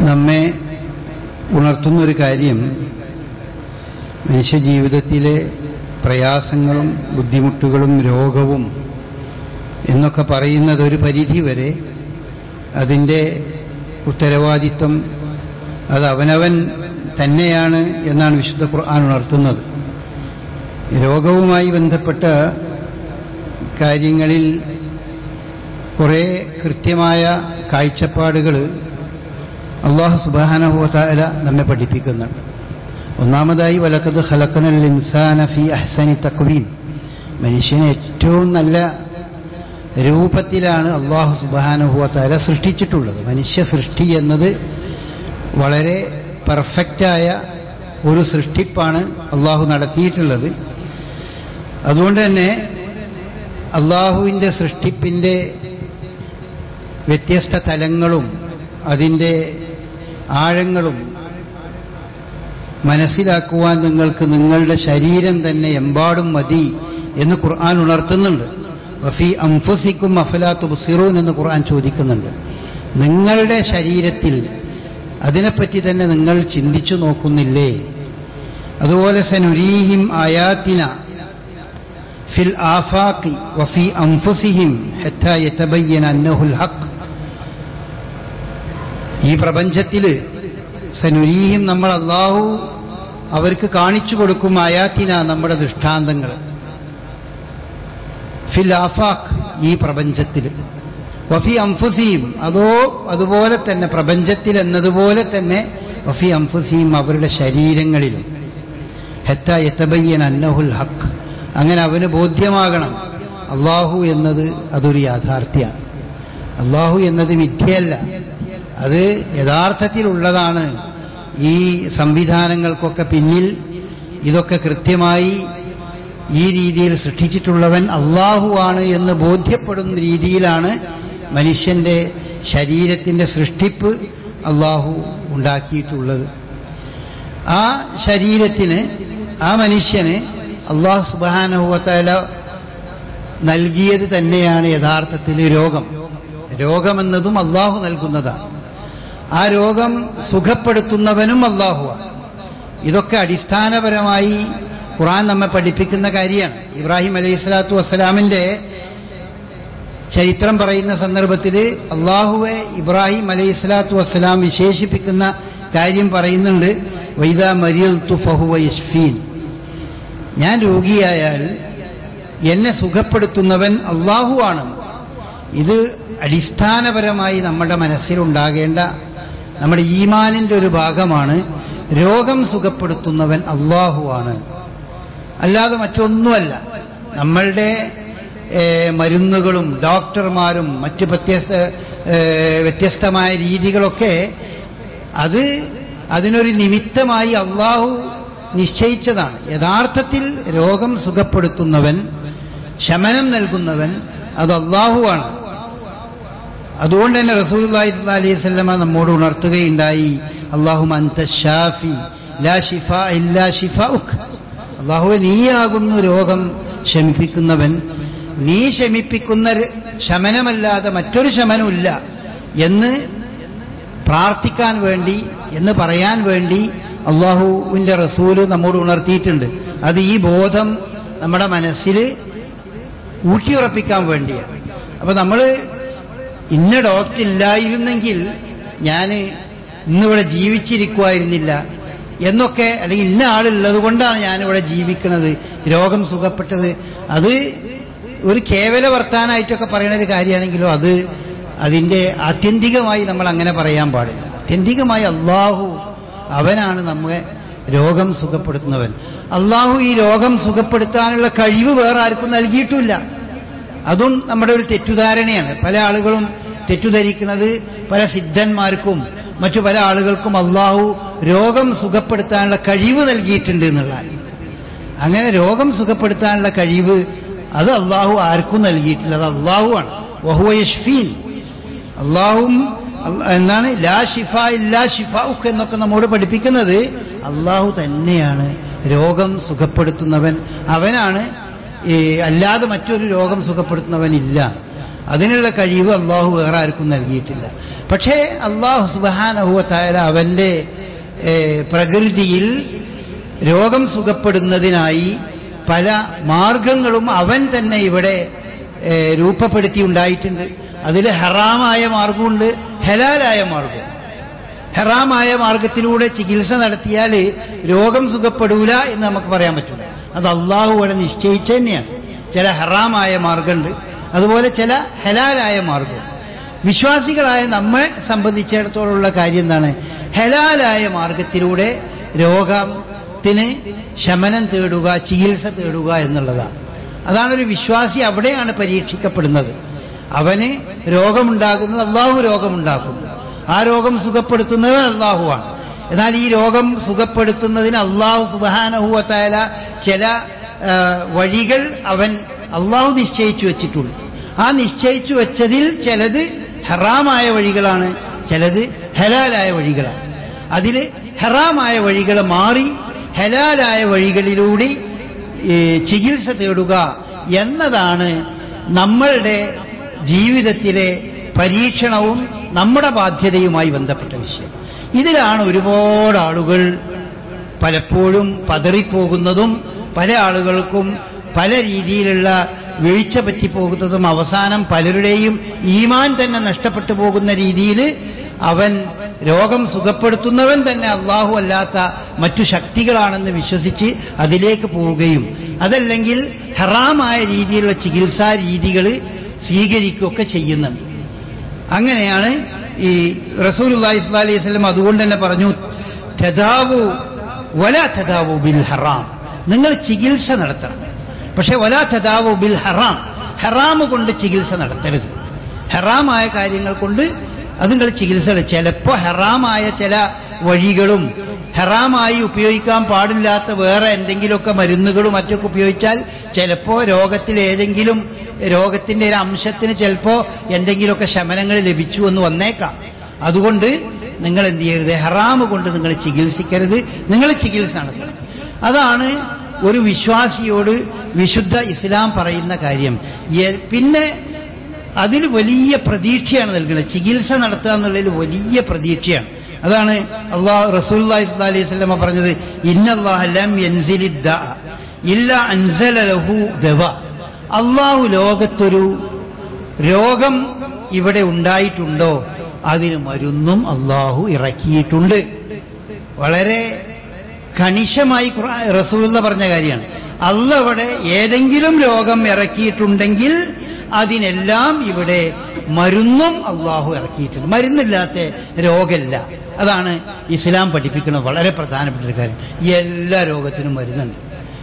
നമ്മെ ഉണർത്തുന്നൊരു കാര്യം മനുഷ്യജീവിതത്തിലെ പ്രയാസങ്ങളും ബുദ്ധിമുട്ടുകളും രോഗവും എന്നൊക്കെ പറയുന്നത് ഒരു പരിധി വരെ അതിൻ്റെ ഉത്തരവാദിത്വം അത് അവനവൻ തന്നെയാണ് എന്നാണ് വിശുദ്ധ ഖുർആൻ ഉണർത്തുന്നത് രോഗവുമായി ബന്ധപ്പെട്ട കാര്യങ്ങളിൽ കുറേ കൃത്യമായ കാഴ്ചപ്പാടുകൾ അള്ളാഹു സുബാനഹുല നമ്മെ പഠിപ്പിക്കുന്നുണ്ട് ഒന്നാമതായി വലക്കത് ഹലക്കനൽ ഇൻസാന ഫി അഹ്സനി തക്വീം മനുഷ്യനെ ഏറ്റവും നല്ല രൂപത്തിലാണ് അള്ളാഹു സുബാനുഭവത്താല സൃഷ്ടിച്ചിട്ടുള്ളത് മനുഷ്യ സൃഷ്ടി എന്നത് വളരെ പെർഫെക്റ്റായ ഒരു സൃഷ്ടിപ്പാണ് അള്ളാഹു നടത്തിയിട്ടുള്ളത് അതുകൊണ്ട് തന്നെ അള്ളാഹുവിൻ്റെ സൃഷ്ടിപ്പിൻ്റെ വ്യത്യസ്ത തലങ്ങളും അതിൻ്റെ ആഴങ്ങളും മനസ്സിലാക്കുവാൻ നിങ്ങൾക്ക് നിങ്ങളുടെ ശരീരം തന്നെ എമ്പാടും മതി എന്ന് ഖുർആൻ ഉണർത്തുന്നുണ്ട് വഫി അംഫുസിക്കും അഫലാത്തു ബുസിറൂൻ എന്ന് ഖുർആൻ ചോദിക്കുന്നുണ്ട് നിങ്ങളുടെ ശരീരത്തിൽ അതിനെപ്പറ്റി തന്നെ നിങ്ങൾ ചിന്തിച്ചു നോക്കുന്നില്ലേ അതുപോലെ സനുരീഹിം ആയാത്തിന ഫിൽ ആഫാഖി വഫി അംഫുസിഹിം ഹെത്ത യതബയ്യന അന്നഹുൽ ഹഖ് ഈ പ്രപഞ്ചത്തിൽ സനുരീഹിം നമ്മൾ അള്ളാഹു അവർക്ക് കാണിച്ചു കൊടുക്കും ആയാത്തിന നമ്മുടെ ദൃഷ്ടാന്തങ്ങൾ ഫിൽ ആഫാഖ് ഈ പ്രപഞ്ചത്തിൽ വഫി അംഫുസീം അതോ അതുപോലെ തന്നെ പ്രപഞ്ചത്തിൽ എന്നതുപോലെ തന്നെ വഫി അംഫുസീം അവരുടെ ശരീരങ്ങളിലും ഹെത്ത യത്തബയ്യൻ അന്നഹുൽ ഹക്ക് അങ്ങനെ അവന് ബോധ്യമാകണം അള്ളാഹു എന്നത് അതൊരു യാഥാർത്ഥ്യമാണ് അള്ളാഹു എന്നത് മിഥ്യയല്ല അത് യഥാർത്ഥത്തിലുള്ളതാണ് ഈ സംവിധാനങ്ങൾക്കൊക്കെ പിന്നിൽ ഇതൊക്കെ കൃത്യമായി ഈ രീതിയിൽ സൃഷ്ടിച്ചിട്ടുള്ളവൻ അള്ളാഹുവാണ് എന്ന് ബോധ്യപ്പെടുന്ന രീതിയിലാണ് മനുഷ്യന്റെ ശരീരത്തിന്റെ സൃഷ്ടിപ്പ് അള്ളാഹു ഉണ്ടാക്കിയിട്ടുള്ളത് ആ ശരീരത്തിന് ആ മനുഷ്യന് അള്ളാഹു സുബാനുഭവത്തല നൽകിയത് തന്നെയാണ് യഥാർത്ഥത്തിൽ രോഗം രോഗമെന്നതും അള്ളാഹു നൽകുന്നതാണ് ആ രോഗം സുഖപ്പെടുത്തുന്നവനും അള്ളാഹുവാണ് ഇതൊക്കെ അടിസ്ഥാനപരമായി ഖുറാൻ നമ്മെ പഠിപ്പിക്കുന്ന കാര്യമാണ് ഇബ്രാഹിം അലൈഹി സ്വലാത്തു വസ്സലാമിന്റെ ചരിത്രം പറയുന്ന സന്ദർഭത്തിൽ അള്ളാഹുവെ ഇബ്രാഹിം അലൈഹി സ്വലാത്തു വസ്സലാം വിശേഷിപ്പിക്കുന്ന കാര്യം പറയുന്നുണ്ട് വൈദ മരിയൽ തുഫഹുവ യഷ്ഫീൻ ഞാൻ രോഗിയായാൽ എന്നെ സുഖപ്പെടുത്തുന്നവൻ അള്ളാഹുവാണ് ഇത് അടിസ്ഥാനപരമായി നമ്മുടെ മനസ്സിലുണ്ടാകേണ്ട നമ്മുടെ ഈമാനിന്റെ ഒരു ഭാഗമാണ് രോഗം സുഖപ്പെടുത്തുന്നവൻ അള്ളാഹുവാണ് അല്ലാതെ മറ്റൊന്നുമല്ല നമ്മളുടെ മരുന്നുകളും ഡോക്ടർമാരും മറ്റ് വ്യത്യസ്ത വ്യത്യസ്തമായ രീതികളൊക്കെ അത് അതിനൊരു നിമിത്തമായി അള്ളാഹു നിശ്ചയിച്ചതാണ് യഥാർത്ഥത്തിൽ രോഗം സുഖപ്പെടുത്തുന്നവൻ ശമനം നൽകുന്നവൻ അത് അള്ളാഹുവാണ് അതുകൊണ്ട് തന്നെ റസൂൽ അലൈഹി സ്വല്ലമ നമ്മോട് ഉണർത്തുകയുണ്ടായി അള്ളാഹു അന്ത ഷാഫി ലാ ഷിഫ ഇല്ലാ ഷിഫ ഉഖ് അള്ളാഹുവെ നീയാകുന്നു രോഗം ശമിപ്പിക്കുന്നവൻ നീ ശമിപ്പിക്കുന്ന ശമനമല്ലാതെ മറ്റൊരു ശമനമില്ല എന്ന് പ്രാർത്ഥിക്കാൻ വേണ്ടി എന്ന് പറയാൻ വേണ്ടി അള്ളാഹുവിൻ്റെ റസൂല് നമ്മോട് ഉണർത്തിയിട്ടുണ്ട് അത് ഈ ബോധം നമ്മുടെ മനസ്സിൽ ഊട്ടിയുറപ്പിക്കാൻ വേണ്ടിയാണ് അപ്പൊ നമ്മൾ ഇന്ന ഡോക്ടർ ഇല്ലായിരുന്നെങ്കിൽ ഞാൻ ഇന്നിവിടെ ജീവിച്ചിരിക്കുമായിരുന്നില്ല എന്നൊക്കെ അല്ലെങ്കിൽ ഇന്ന ആളുള്ളത് കൊണ്ടാണ് ഞാനിവിടെ ജീവിക്കുന്നത് രോഗം സുഖപ്പെട്ടത് അത് ഒരു കേവല വർത്താനായിട്ടൊക്കെ പറയുന്ന ഒരു കാര്യമാണെങ്കിലും അത് അതിൻ്റെ ആത്യന്തികമായി നമ്മൾ അങ്ങനെ പറയാൻ പാടില്ല ആത്യന്തികമായി അള്ളാഹു അവനാണ് നമ്മെ രോഗം സുഖപ്പെടുത്തുന്നവൻ അള്ളാഹു ഈ രോഗം സുഖപ്പെടുത്താനുള്ള കഴിവ് വേറെ ആർക്കും നൽകിയിട്ടില്ല അതും നമ്മുടെ ഒരു തെറ്റുധാരണയാണ് പല ആളുകളും തെറ്റുധരിക്കുന്നത് പല സിദ്ധന്മാർക്കും മറ്റു പല ആളുകൾക്കും അള്ളാഹു രോഗം സുഖപ്പെടുത്താനുള്ള കഴിവ് നൽകിയിട്ടുണ്ട് എന്നുള്ളതാണ് അങ്ങനെ രോഗം സുഖപ്പെടുത്താനുള്ള കഴിവ് അത് അള്ളാഹു ആർക്കും നൽകിയിട്ടില്ല അത് അള്ളാഹുവാണ് വഹുവ യഷ്ഫീൻ അള്ളാഹും എന്താണ് ലാ ഷിഫ ഇല്ലാ ഷിഫ ഉക്ക് എന്നൊക്കെ നമ്മോട് പഠിപ്പിക്കുന്നത് അള്ളാഹു തന്നെയാണ് രോഗം സുഖപ്പെടുത്തുന്നവൻ അവനാണ് ഈ അല്ലാതെ മറ്റൊരു രോഗം സുഖപ്പെടുത്തുന്നവനില്ല അതിനുള്ള കഴിവ് അള്ളാഹു വേറെ ആർക്കും നൽകിയിട്ടില്ല പക്ഷേ അള്ളാഹു സുബാനഹുവത്തായ അവന്റെ ഏഹ്, പ്രകൃതിയിൽ രോഗം സുഖപ്പെടുന്നതിനായി പല മാർഗങ്ങളും അവൻ തന്നെ ഇവിടെ ഏഹ്, രൂപപ്പെടുത്തി ഉണ്ടായിട്ടുണ്ട് അതിൽ ഹറാമായ മാർഗമുണ്ട് ഹലാലായ മാർഗം ഹറാമായ മാർഗത്തിലൂടെ ചികിത്സ നടത്തിയാൽ രോഗം സുഖപ്പെടൂല എന്ന് നമുക്ക് പറയാൻ പറ്റില്ല അത് അള്ളാഹു ഇവിടെ നിശ്ചയിച്ചു തന്നെയാണ് ചില ഹറാമായ മാർഗമുണ്ട് അതുപോലെ ചില ഹലാലായ മാർഗം വിശ്വാസികളായ നമ്മെ സംബന്ധിച്ചിടത്തോളമുള്ള കാര്യം എന്താണ് ഹലാലായ മാർഗത്തിലൂടെ രോഗത്തിന് ശമനം തേടുക ചികിത്സ തേടുക എന്നുള്ളതാണ് അതാണ് ഒരു വിശ്വാസി അവിടെയാണ് പരീക്ഷിക്കപ്പെടുന്നത് അവന് രോഗമുണ്ടാകുന്നത് അള്ളാഹു രോഗമുണ്ടാക്കുന്നു ആ രോഗം സുഖപ്പെടുത്തുന്നത് അള്ളാഹുവാണ് എന്നാൽ ഈ രോഗം സുഖപ്പെടുത്തുന്നതിന് അള്ളാഹു സുബാനഹുവത്തായ ചില ആ, വഴികൾ അവൻ അള്ളാഹു നിശ്ചയിച്ചു വെച്ചിട്ടുണ്ട് ആ നിശ്ചയിച്ചു വെച്ചതിൽ ചിലത് ഹറാമായ വഴികളാണ് ചിലത് ഹലാലായ വഴികളാണ് അതിൽ ഹറാമായ വഴികൾ മാറി ഹലാലായ വഴികളിലൂടെ ഈ ചികിത്സ തേടുക എന്നതാണ് നമ്മളുടെ ജീവിതത്തിലെ പരീക്ഷണവും നമ്മുടെ ബാധ്യതയുമായി ബന്ധപ്പെട്ട വിഷയം ഇതിലാണ് ഒരുപാട് ആളുകൾ പലപ്പോഴും പതറിപ്പോകുന്നതും പല ആളുകൾക്കും പല രീതിയിലുള്ള വീഴ്ച പറ്റിപ്പോകുന്നതും അവസാനം പലരുടെയും ഈമാൻ തന്നെ നഷ്ടപ്പെട്ടു പോകുന്ന രീതിയിൽ അവൻ രോഗം സുഖപ്പെടുത്തുന്നവൻ തന്നെ അള്ളാഹു അല്ലാത്ത മറ്റു ശക്തികളാണെന്ന് വിശ്വസിച്ച് അതിലേക്ക് പോവുകയും അതല്ലെങ്കിൽ ഹറാമായ രീതിയിലുള്ള ചികിത്സാ രീതികൾ സ്വീകരിക്കുകയൊക്കെ ചെയ്യുന്നുണ്ട് അങ്ങനെയാണ് ഈ റസൂൽ അലൈഹി സ്വലം അതുകൊണ്ട് തന്നെ പറഞ്ഞു തെതാവു വല തെതാവു ബിൽ ഹറാം നിങ്ങൾ ചികിത്സ നടത്തണം പക്ഷെ വല തെതാവു ബിൽ ഹറാം ഹറാമ് കൊണ്ട് ചികിത്സ നടത്തരുത് ഹറാമായ കാര്യങ്ങൾ കൊണ്ട് അത് നിങ്ങൾ ചികിത്സ എടു- ചിലപ്പോൾ ഹറാമായ ചില വഴികളും ഹറാമായി ഉപയോഗിക്കാൻ പാടില്ലാത്ത വേറെ എന്തെങ്കിലുമൊക്കെ മരുന്നുകളും മറ്റൊക്കെ ഉപയോഗിച്ചാൽ ചിലപ്പോൾ രോഗത്തിൽ ഏതെങ്കിലും രോഗത്തിന്റെ ഒരു അംശത്തിന് ചിലപ്പോൾ എന്തെങ്കിലുമൊക്കെ ശമനങ്ങൾ ലഭിച്ചു എന്ന് വന്നേക്കാം അതുകൊണ്ട് നിങ്ങൾ എന്ത് ചെയ്യരുത് ഹറാമ് കൊണ്ട് നിങ്ങൾ ചികിത്സിക്കരുത് നിങ്ങൾ ചികിത്സ നടത്തണം അതാണ് ഒരു വിശ്വാസിയോട് വിശുദ്ധ ഇസ്ലാം പറയുന്ന കാര്യം എ- പിന്നെ അതിൽ വലിയ പ്രതീക്ഷയാണ് നൽകുന്നത് ചികിത്സ നടത്തുക എന്നുള്ളതിൽ വലിയ പ്രതീക്ഷയാണ് അതാണ് അള്ളാഹ് റസൂല്ലി അലൈഹി സ്വലമ പറഞ്ഞത് ഇന്നല്ലാഹ് ലം യൻസിലി ദാ ഇല്ല അൻസല ലഹു ദവ അള്ളാഹു ലോകത്തൊരു രോഗം ഇവിടെ ഉണ്ടായിട്ടുണ്ടോ അതിന് മരുന്നും അള്ളാഹു ഇറക്കിയിട്ടുണ്ട് വളരെ കണിശമായി ഖുർആൻ- റസൂലുള്ള പറഞ്ഞ കാര്യമാണ് അല്ല ഇവിടെ ഏതെങ്കിലും രോഗം ഇറക്കിയിട്ടുണ്ടെങ്കിൽ അതിനെല്ലാം ഇവിടെ മരുന്നും അള്ളാഹു ഇറക്കിയിട്ടുണ്ട് മരുന്നില്ലാത്ത രോഗമല്ല അതാണ് ഇസ്ലാം പഠിപ്പിക്കുന്നത് വളരെ പ്രധാനപ്പെട്ട ഒരു കാര്യം എല്ലാ രോഗത്തിനും മരുന്നുണ്ട്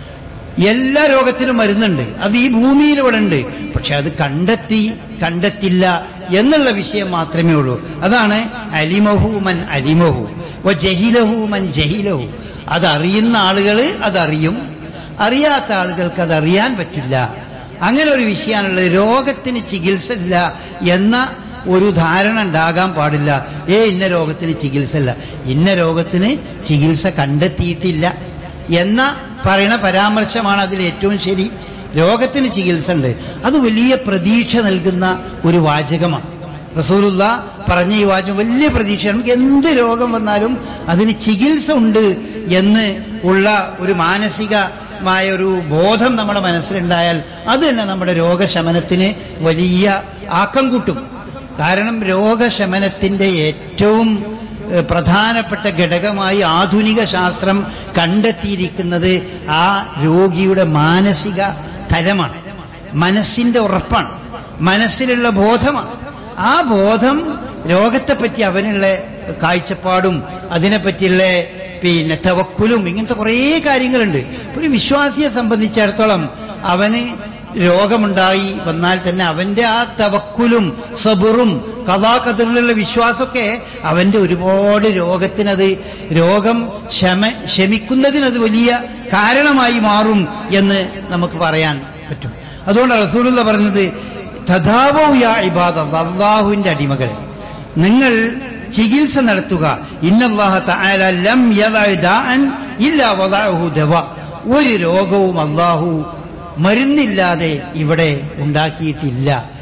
എല്ലാ രോഗത്തിനും മരുന്നുണ്ട് അത് ഈ ഭൂമിയിൽ ഇവിടെ ഉണ്ട് പക്ഷെ അത് കണ്ടെത്തി കണ്ടെത്തില്ല എന്നുള്ള വിഷയം മാത്രമേ ഉള്ളൂ അതാണ് അലിമഹു മൻ അലിമഹു വ ജഹിലഹു മൻ ജഹിലഹു അതറിയുന്ന ആളുകൾ അതറിയും അറിയാത്ത ആളുകൾക്ക് അത് അറിയാൻ പറ്റില്ല അങ്ങനെ ഒരു വിഷയമാണുള്ളത് രോഗത്തിന് ചികിത്സ ഇല്ല എന്ന ഒരു ധാരണ ഉണ്ടാകാൻ പാടില്ല ഏ ഇന്ന രോഗത്തിന് ചികിത്സ ഇല്ല ഇന്ന രോഗത്തിന് ചികിത്സ കണ്ടെത്തിയിട്ടില്ല എന്ന പറയുന്ന പരാമർശമാണ് അതിൽ ഏറ്റവും ശരി രോഗത്തിന് ചികിത്സ ഉണ്ട് അത് വലിയ പ്രതീക്ഷ നൽകുന്ന ഒരു വാചകമാണ് റസൂലുള്ള പറഞ്ഞ ഈ വാചകം വലിയ പ്രതീക്ഷയാണ് നമുക്ക് എന്ത് രോഗം വന്നാലും അതിന് ചികിത്സ ഉണ്ട് എന്ന് ഉള്ള ഒരു മാനസികമായ ഒരു ബോധം നമ്മുടെ മനസ്സിലുണ്ടായാൽ അത് തന്നെ നമ്മുടെ രോഗശമനത്തിന് വലിയ ആക്കം കൂട്ടും കാരണം രോഗശമനത്തിന്റെ ഏറ്റവും ഏഹ്, പ്രധാനപ്പെട്ട ഘടകമായി ആധുനിക ശാസ്ത്രം കണ്ടെത്തിയിരിക്കുന്നത് ആ രോഗിയുടെ മാനസിക തലമാണ് മനസ്സിന്റെ ഉറപ്പാണ് മനസ്സിലുള്ള ബോധമാണ് ആ ബോധം രോഗത്തെപ്പറ്റി അവനുള്ള കാഴ്ചപ്പാടും അതിനെപ്പറ്റിയുള്ള പിന്നെ തവക്കുലും ഇങ്ങനത്തെ കുറേ കാര്യങ്ങളുണ്ട് ഒരു വിശ്വാസിയെ സംബന്ധിച്ചിടത്തോളം അവന് രോഗമുണ്ടായി വന്നാൽ തന്നെ അവന്റെ ആ തവക്കുലും സബുറും കഥാകഥകളിലുള്ള വിശ്വാസമൊക്കെ അവന്റെ ഒരുപാട് രോഗത്തിനത് രോഗം ശമ ശമിക്കുന്നതിനത് വലിയ കാരണമായി മാറും എന്ന് നമുക്ക് പറയാൻ പറ്റും അതുകൊണ്ട് റസൂലുള്ള പറഞ്ഞത് തഥാവോ യാ ഇബാദ അള്ളാഹുവിന്റെ അടിമകളെ നിങ്ങൾ ചികിത്സ നടത്തുക ഇന്നല്ലാഹ തആല ലം യദഅ ദാഅൻ ഇല്ലാ വദഅഹു ദവ ഒരു രോഗവും അള്ളാഹു മരുന്നില്ലാതെ ഇവിടെ ഉണ്ടാക്കിയിട്ടില്ല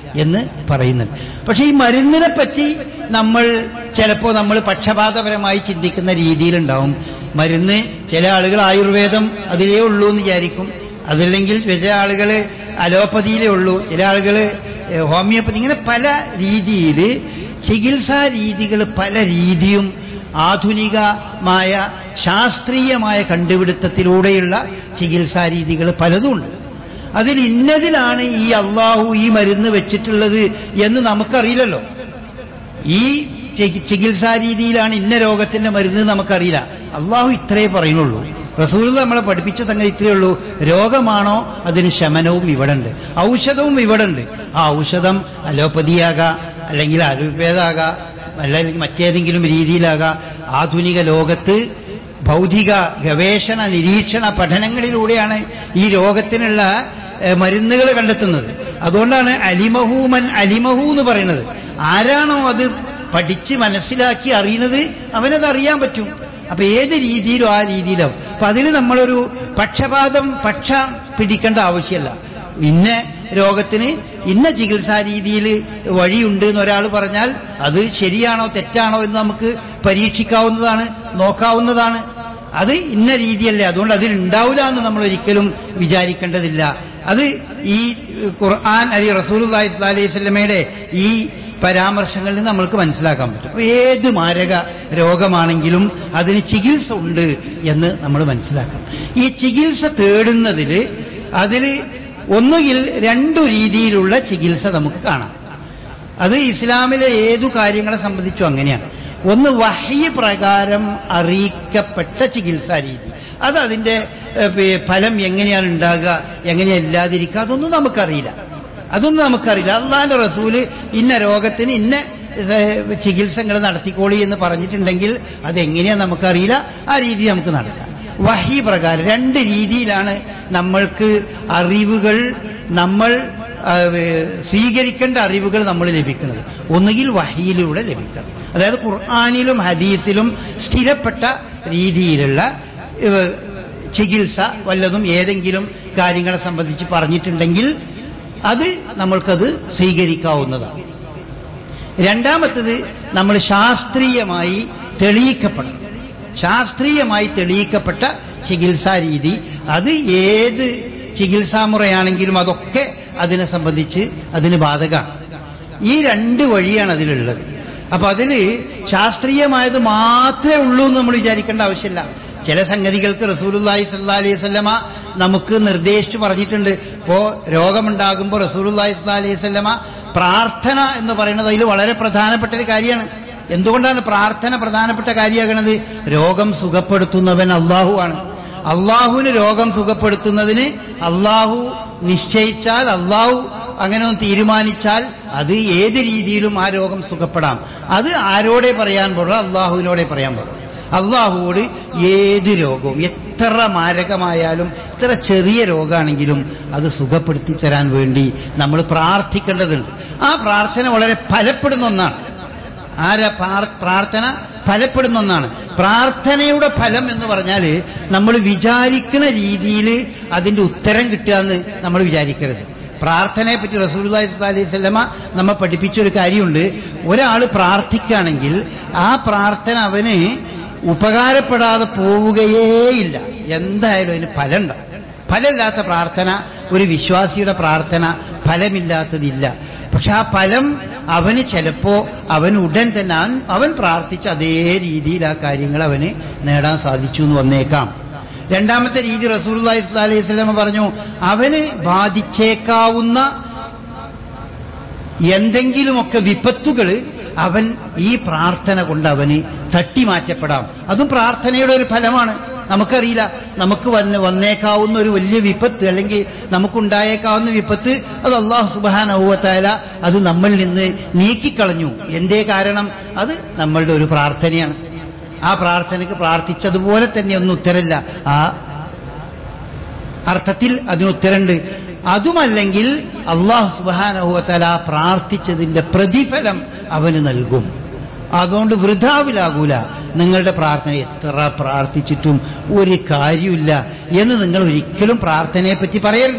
എന്ന് പറയുന്നുണ്ട് പക്ഷെ ഈ മരുന്നിനെ പറ്റി നമ്മൾ ചിലപ്പോൾ നമ്മൾ പക്ഷപാതപരമായി ചിന്തിക്കുന്ന രീതിയിലുണ്ടാവും മരുന്ന് ചില ആളുകൾ ആയുർവേദം അതിലേ ഉള്ളൂ എന്ന് വിചാരിക്കും അതല്ലെങ്കിൽ ചില ആളുകൾ അലോപ്പതിയിലേ ഉള്ളൂ ചില ആളുകൾ ഹോമിയോപ്പതി ഇങ്ങനെ പല രീതിയിൽ ചികിത്സാ രീതികൾ പല രീതിയും ആധുനികമായ ശാസ്ത്രീയമായ കണ്ടുപിടുത്തത്തിലൂടെയുള്ള ചികിത്സാ രീതികൾ പലതുമുണ്ട് അതിൽ ഇന്നതിലാണ് ഈ അള്ളാഹു ഈ മരുന്ന് വെച്ചിട്ടുള്ളത് എന്ന് നമുക്കറിയില്ലല്ലോ ഈ ചി- ചികിത്സാ രീതിയിലാണ് ഇന്ന രോഗത്തിന്റെ മരുന്ന് നമുക്കറിയില്ല അള്ളാഹു ഇത്രേ പറയുന്നുള്ളൂ റസൂൽ നമ്മളെ പഠിപ്പിച്ച സംഗതി ഇത്രയേ ഉള്ളൂ രോഗമാണോ അതിന് ശമനവും ഇവിടെ ഉണ്ട് ഔഷധവും ഇവിടെ ഉണ്ട് ആ ഔഷധം അലോപ്പതിയാകാം അല്ലെങ്കിൽ ആയുർവേദാകാം അല്ലെങ്കിൽ മറ്റേതെങ്കിലും രീതിയിലാകാം ആധുനിക ലോകത്ത് ഭൗതിക ഗവേഷണ നിരീക്ഷണ പഠനങ്ങളിലൂടെയാണ് ഈ രോഗത്തിനുള്ള ഏഹ്, മരുന്നുകൾ കണ്ടെത്തുന്നത് അതുകൊണ്ടാണ് അലിമഹൂമൻ അലിമഹു എന്ന് പറയുന്നത് ആരാണോ അത് പഠിച്ച് മനസ്സിലാക്കി അറിയുന്നത് അവനത് അറിയാൻ പറ്റും അപ്പൊ ഏത് രീതിയിലും ആ രീതിയിലാവും അപ്പൊ അതിന് നമ്മളൊരു പക്ഷപാതം പക്ഷ പിടിക്കേണ്ട ആവശ്യമല്ല ഇന്ന രോഗത്തിന് ഇന്ന ചികിത്സാ രീതിയിൽ വഴിയുണ്ട് എന്ന് ഒരാൾ പറഞ്ഞാൽ അത് ശരിയാണോ തെറ്റാണോ എന്ന് നമുക്ക് പരീക്ഷിക്കാവുന്നതാണ് നോക്കാവുന്നതാണ് അത് ഇന്ന രീതിയല്ലേ അതുകൊണ്ട് അതിൽ ഉണ്ടാവില്ല എന്ന് നമ്മൾ ഒരിക്കലും വിചാരിക്കേണ്ടതില്ല അത് ഈ ഖുർആൻ അലി റസൂൽ അലൈഹി സ്വലമയുടെ ഈ പരാമർശങ്ങളിൽ നിന്ന് നമ്മൾക്ക് മനസ്സിലാക്കാൻ പറ്റും അപ്പൊ ഏത് മാരക രോഗമാണെങ്കിലും അതിന് ചികിത്സ ഉണ്ട് എന്ന് നമ്മൾ മനസ്സിലാക്കണം ഈ ചികിത്സ തേടുന്നതിൽ അതിൽ ഒന്നുകിൽ രണ്ടു രീതിയിലുള്ള ചികിത്സ നമുക്ക് കാണാം അത് ഇസ്ലാമിലെ ഏതു കാര്യങ്ങളെ സംബന്ധിച്ചും അങ്ങനെയാണ് ഒന്ന് വഹ്യ പ്രകാരം അറിയിക്കപ്പെട്ട ചികിത്സാ രീതി അത് അതിന്റെ ഏഹ്, പി- ഫലം എങ്ങനെയാണ് ഉണ്ടാകുക എങ്ങനെയാണ് ഇല്ലാതിരിക്കുക അതൊന്നും നമുക്കറിയില്ല അതൊന്നും നമുക്കറിയില്ല അള്ളാന്റെ റസൂല് ഇന്ന രോഗത്തിന് ഇന്ന ഏഹ്, ചികിത്സകൾ നടത്തിക്കോളി എന്ന് പറഞ്ഞിട്ടുണ്ടെങ്കിൽ അതെങ്ങനെയാ നമുക്കറിയില്ല ആ രീതി നമുക്ക് നടക്കാം വഹി പ്രകാരം രണ്ട് രീതിയിലാണ് നമ്മൾക്ക് അറിവുകൾ നമ്മൾ ആ, ഏഹ്, സ്വീകരിക്കേണ്ട അറിവുകൾ നമ്മൾ ലഭിക്കുന്നത് ഒന്നുകിൽ വഹിയിലൂടെ ലഭിക്കണം അതായത് ഖുർആാനിലും ഹദീസിലും സ്ഥിരപ്പെട്ട രീതിയിലുള്ള ഏഹ്, ചികിത്സ വല്ലതും ഏതെങ്കിലും കാര്യങ്ങളെ സംബന്ധിച്ച് പറഞ്ഞിട്ടുണ്ടെങ്കിൽ അത് നമ്മൾക്കത് സ്വീകരിക്കാവുന്നതാണ് രണ്ടാമത്തത് നമ്മൾ ശാസ്ത്രീയമായി തെളിയിക്കപ്പെടണം ശാസ്ത്രീയമായി തെളിയിക്കപ്പെട്ട ചികിത്സാ രീതി അത് ഏത് ചികിത്സാമുറയാണെങ്കിലും അതൊക്കെ അതിനെ സംബന്ധിച്ച് അതിന് ബാധകമാണ് ഈ രണ്ട് വഴിയാണ് അതിലുള്ളത് അപ്പൊ അതില് ശാസ്ത്രീയമായത് മാത്രമേ ഉള്ളൂ എന്ന് നമ്മൾ വിചാരിക്കേണ്ട ആവശ്യമില്ല ചില സംഗതികൾക്ക് റസൂലുല്ലാഹി സല്ലാ അലൈഹി സ്വല്ലമ നമുക്ക് നിർദ്ദേശിച്ചു പറഞ്ഞിട്ടുണ്ട് ഇപ്പോ രോഗമുണ്ടാകുമ്പോൾ റസൂലുല്ലാഹി സല്ലാ അലൈഹി സ്വല്ലമ പ്രാർത്ഥന എന്ന് പറയുന്നത് അതിൽ വളരെ പ്രധാനപ്പെട്ട ഒരു കാര്യമാണ് എന്തുകൊണ്ടാണ് പ്രാർത്ഥന പ്രധാനപ്പെട്ട കാര്യമാകണത് രോഗം സുഖപ്പെടുത്തുന്നവൻ അള്ളാഹു ആണ് അള്ളാഹുവിന് രോഗം സുഖപ്പെടുത്തുന്നതിന് അള്ളാഹു നിശ്ചയിച്ചാൽ അള്ളാഹു അങ്ങനെ ഒന്ന് തീരുമാനിച്ചാൽ അത് ഏത് രീതിയിലും ആ രോഗം സുഖപ്പെടാം അത് ആരോടെ പറയാൻ പാടുള്ളൂ അള്ളാഹുവിനോടെ പറയാൻ പാടുള്ളൂ അള്ളാഹുവോട് ഏത് രോഗവും എത്ര മാരകമായാലും എത്ര ചെറിയ രോഗമാണെങ്കിലും അത് സുഖപ്പെടുത്തി തരാൻ വേണ്ടി നമ്മൾ പ്രാർത്ഥിക്കേണ്ടതുണ്ട് ആ പ്രാർത്ഥന വളരെ ഫലപ്പെടുന്ന ഒന്നാണ് ആരാ പ്രാർ- പ്രാർത്ഥന ഫലപ്പെടുന്ന ഒന്നാണ് പ്രാർത്ഥനയുടെ ഫലം എന്ന് പറഞ്ഞാൽ നമ്മൾ വിചാരിക്കുന്ന രീതിയിൽ അതിന്റെ ഉത്തരം കിട്ടുക എന്ന് നമ്മൾ വിചാരിക്കരുത് പ്രാർത്ഥനയെ പറ്റി റസൂൽ അലൈഹി സ്വലമ നമ്മെ പഠിപ്പിച്ച ഒരു കാര്യമുണ്ട് ഒരാൾ പ്രാർത്ഥിക്കുകയാണെങ്കിൽ ആ പ്രാർത്ഥന അവന് ഉപകാരപ്പെടാതെ പോവുകയേയില്ല എന്തായാലും അതിന് ഫലമുണ്ടാവും ഫലമില്ലാത്ത പ്രാർത്ഥന ഒരു വിശ്വാസിയുടെ പ്രാർത്ഥന ഫലമില്ലാത്തതില്ല പക്ഷെ ആ ഫലം അവന് ചിലപ്പോ അവൻ ഉടൻ തന്നെ അവൻ- അവൻ പ്രാർത്ഥിച്ച അതേ രീതിയിൽ ആ കാര്യങ്ങൾ അവന് നേടാൻ സാധിച്ചു എന്ന് വന്നേക്കാം രണ്ടാമത്തെ രീതി റസൂൽ അലൈഹി സ്വലാമ പറഞ്ഞു അവന് ബാധിച്ചേക്കാവുന്ന എന്തെങ്കിലുമൊക്കെ വിപത്തുകൾ അവൻ ഈ പ്രാർത്ഥന കൊണ്ട് അവന് തട്ടിമാറ്റപ്പെടാം അതും പ്രാർത്ഥനയുടെ ഒരു ഫലമാണ് നമുക്കറിയില്ല നമുക്ക് വന്ന് വന്നേക്കാവുന്ന ഒരു വലിയ വിപത്ത് അല്ലെങ്കിൽ നമുക്കുണ്ടായേക്കാവുന്ന വിപത്ത് അത് അള്ളാഹു സുബാനഹുവത്തായ അത് നമ്മളിൽ നിന്ന് നീക്കിക്കളഞ്ഞു എന്തേ കാരണം അത് നമ്മളുടെ ഒരു പ്രാർത്ഥനയാണ് ആ പ്രാർത്ഥനയ്ക്ക് പ്രാർത്ഥിച്ചതുപോലെ തന്നെ ഒന്നും ഉത്തരമില്ല ആ അർത്ഥത്തിൽ അതിന് ഉത്തരണ്ട് അതുമല്ലെങ്കിൽ അള്ളാഹു സുബാനഹുവത്തല പ്രാർത്ഥിച്ചതിന്റെ പ്രതിഫലം അവന് നൽകും അതുകൊണ്ട് വൃഥാവിലാകൂല നിങ്ങളുടെ പ്രാർത്ഥന എത്ര പ്രാർത്ഥിച്ചിട്ടും ഒരു കാര്യമില്ല എന്ന് നിങ്ങൾ ഒരിക്കലും പ്രാർത്ഥനയെ പറ്റി പറയരുത്